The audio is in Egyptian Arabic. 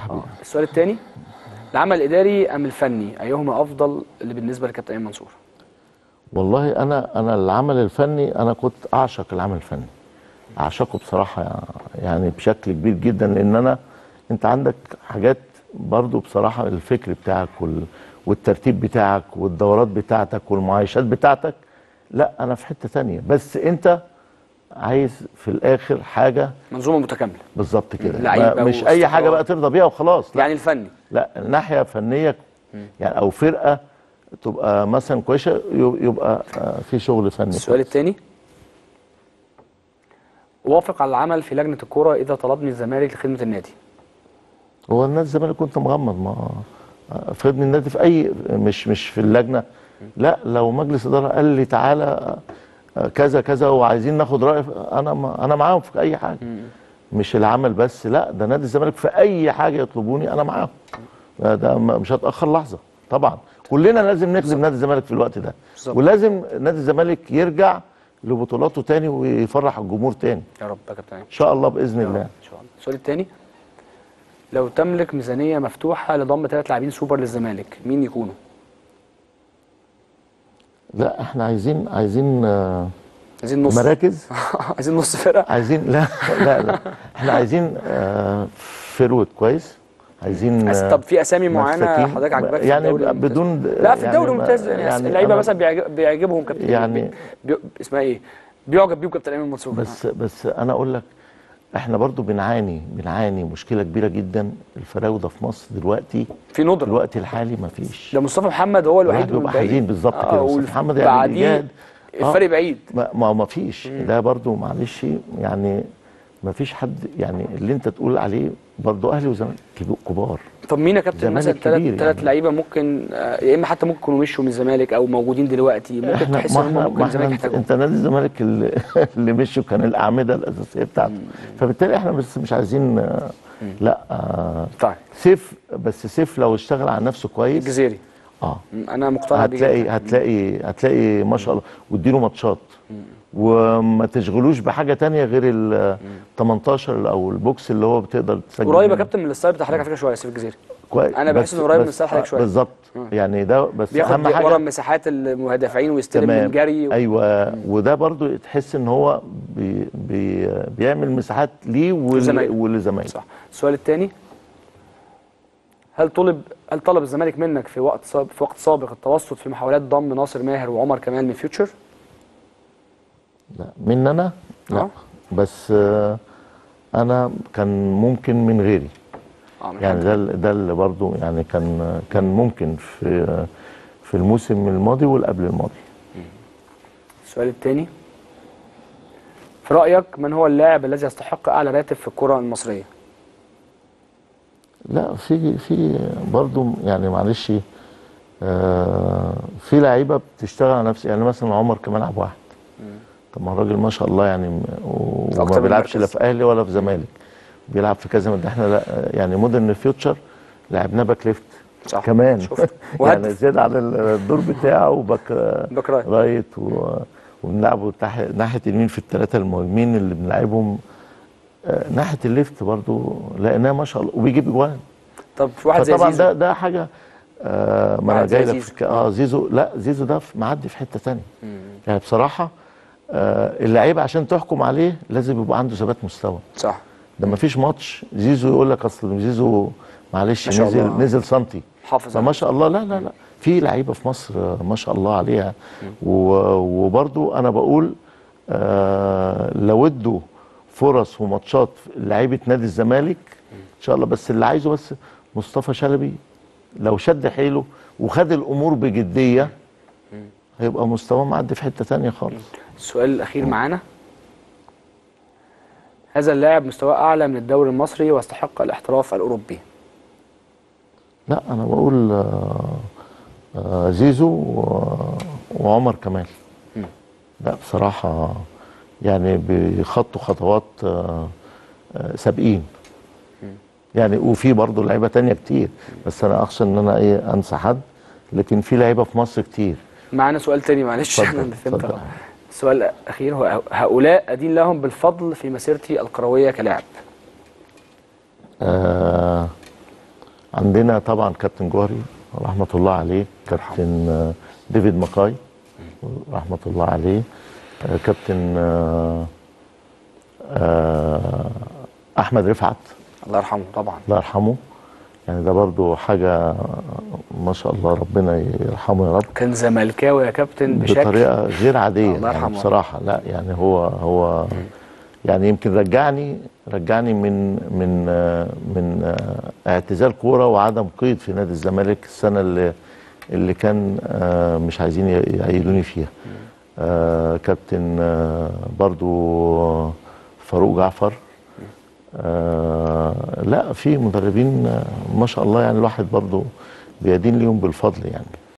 حبيبي آه. السؤال الثاني العمل الاداري ام الفني ايهما افضل اللي بالنسبه لكابتن ايمن منصور والله انا انا العمل الفني انا كنت اعشق العمل الفني اعشقه بصراحه يعني بشكل كبير جدا لان انا انت عندك حاجات برضو بصراحه الفكر بتاعك وال والترتيب بتاعك والدورات بتاعتك والمعايشات بتاعتك لا انا في حته تانية بس انت عايز في الاخر حاجه منظومه متكامله بالظبط كده لعيبة ما- مش اي حاجه واستقرار. بقى ترضى بيها وخلاص لا يعني الفني لا ناحيه فنيه يعني او فرقه تبقى مثلا كويسه ي- يبقى آه، في شغل فني السؤال الثاني وافق على العمل في لجنه الكوره اذا طلبني الزمالك لخدمه النادي هو النادي الزمالك كنت مغمض ما في ابن النادي في اي مش مش في اللجنه لا لو مجلس اداره قال لي تعالى آه، كذا كذا وعايزين ناخد راي انا ما انا معاهم في اي حاجه مش العمل بس لا ده نادي الزمالك في اي حاجه يطلبوني انا معاهم ده, ده م- مش هتاخر لحظه طبعا كلنا لازم نخدم نادي الزمالك في الوقت ده بالظبط. ولازم نادي الزمالك يرجع لبطولاته تاني ويفرح الجمهور تاني يا رب يا كابتن ان شاء الله باذن يا رب الله ان شاء الله السؤال الثاني لو تملك ميزانيه مفتوحه لضم ثلاث لاعبين سوبر للزمالك مين يكونوا لا احنا عايزين عايزين آه، عايزين نص مراكز عايزين نص فرقه عايزين لا لا لا احنا عايزين آه، فيرود كويس عايزين عايز- آه، طب في اسامي معينه مساكين. حضرتك عاجباك في يعني الدوري الممتاز؟ بدون لا في يعني الدوري ما- الممتاز يعني, يعني اللعيبه أنا- مثلا بيعجب بيعجبهم كابتن يعني- بي... اسمها ايه بيعجب بيهم كابتن ايمن منصور بس بس انا اقول لك احنا برضو بنعاني بنعاني مشكله كبيره جدا الفراوده في مصر دلوقتي في في ندره الوقت الحالي ما فيش ده مصطفى محمد هو الوحيد الواحد بيبقى والباقي- حزين بالظبط كده. مصطفى والف- محمد يعمل بعديه إيجاد. آه. الفرق بعيد ما ما ما فيش ده برضو معلش يعني ما فيش حد يعني اللي انت تقول عليه برضو اهلي وزمالك كبو- كبار طب مين يا كابتن زمالك مثلا ثلاث كبير ثلاث يعني. لعيبه ممكن آه، يا اما حتى ممكن يكونوا مشوا من الزمالك او موجودين دلوقتي ممكن احنا تحس ما ان هم احنا ممكن ما احنا الزمالك انت, يحتاجهم انت نادي الزمالك اللي, اللي مشوا كان الاعمده الاساسيه بتاعته فبالتالي احنا بس مش عايزين آه، لا آه، طيب سيف بس سيف لو اشتغل على نفسه كويس الجزيري اه انا مقتنع بيه هتلاقي جداً. هتلاقي هتلاقي ما شاء الله واديله ماتشات وما تشغلوش بحاجه تانية غير ال 18 او البوكس اللي هو بتقدر تسجل قريب يا منه. كابتن من الستايل بتاع حضرتك على فكره شويه سيف الجزيري كويس أنا بحس بس- إنه قريب من بس- ستايل حضرتك آه، شوية. بالظبط يعني ده بس بياخد اهم ورا حاجه مساحات المدافعين ويستلم تمام من جري و... ايوه وده برضو تحس ان هو بي بي بيعمل مساحات ليه ول- لزمايله. ولزمايله صح السؤال الثاني هل طلب هل طلب الزمالك منك في وقت سابق في وقت سابق التوسط في محاولات ضم ناصر ماهر وعمر كمال من فيوتشر؟ لا من انا لا آه. بس آه، انا كان ممكن من غيري اه من يعني حد. ده ال- ده اللي برضو يعني كان كان ممكن في في الموسم الماضي والقبل الماضي السؤال الثاني في رايك من هو اللاعب الذي يستحق اعلى راتب في الكره المصريه؟ لا في في برضو يعني معلش آه في لعيبه بتشتغل على نفسها يعني مثلا عمر كمال عبد واحد طب ما الراجل ما شاء الله يعني م- و- أكتر وما من بيلعبش لا مركز. في اهلي ولا في زمالك بيلعب في كذا ده احنا لا يعني مودرن فيوتشر لعبناه باك ليفت صح كمان شفت يعني وهدف زيادة على الدور بتاعه وباك باك رايت رايت و... وبنلعبه تحت ناحيه اليمين في الثلاثه المهاجمين اللي بنلعبهم آه، ناحيه الليفت برضو لقيناه ما شاء الله وبيجيب اجوان طب في واحد زي فطبعا زيزو ده ده حاجه آه ما انا واحد زي جاي لك زيزو. في الك- اه زيزو لا زيزو ده في- معدي في حته ثانيه يعني بصراحه آه اللعيب عشان تحكم عليه لازم يبقى عنده ثبات مستوى صح ده ما فيش ماتش زيزو يقول لك اصل زيزو معلش ما شاء نزل الله. نزل سنتي حافظ فما شاء الله لا لا لا في لعيبه في مصر آه، ما شاء الله عليها و- وبرضو انا بقول آه لو ادوا فرص وماتشات لعيبه نادي الزمالك ان شاء الله بس اللي عايزه بس مصطفى شلبي لو شد حيله وخد الامور بجديه هيبقى مستواه معدي في حته تانية خالص السؤال الاخير معانا هذا اللاعب مستواه اعلى من الدوري المصري ويستحق الاحتراف الاوروبي لا انا بقول آه، آه، زيزو و- وعمر كمال لا بصراحه يعني بيخطوا خطوات آه، آه، سابقين يعني وفي برضه لعيبه تانية كتير بس انا اخشى ان انا ايه انسى حد لكن في لعيبه في مصر كتير معانا سؤال تاني معلش اتفضل، احنا اللي فهمت اتفضل. غلط. السؤال الاخير هو هؤلاء ادين لهم بالفضل في مسيرتي الكرويه كلاعب آه عندنا طبعا كابتن جوهري رحمه الله عليه كابتن آه، ديفيد ماكاي رحمه الله عليه آه، كابتن آه، آه، احمد رفعت الله يرحمه طبعا الله يرحمه يعني ده برضو حاجه ما شاء الله ربنا يرحمه يا رب كان زملكاوي يا كابتن بشكل بطريقه غير عاديه الله يعني يرحمه. بصراحه لا يعني هو هو يعني يمكن رجعني رجعني من من آه، من آه، اعتزال كوره وعدم قيد في نادي الزمالك السنه اللي اللي كان آه، مش عايزين ي- يعيدوني فيها آه، كابتن آه، برضو فاروق جعفر آه لا في مدربين آه، ما شاء الله يعني الواحد برضو بيدين ليهم بالفضل يعني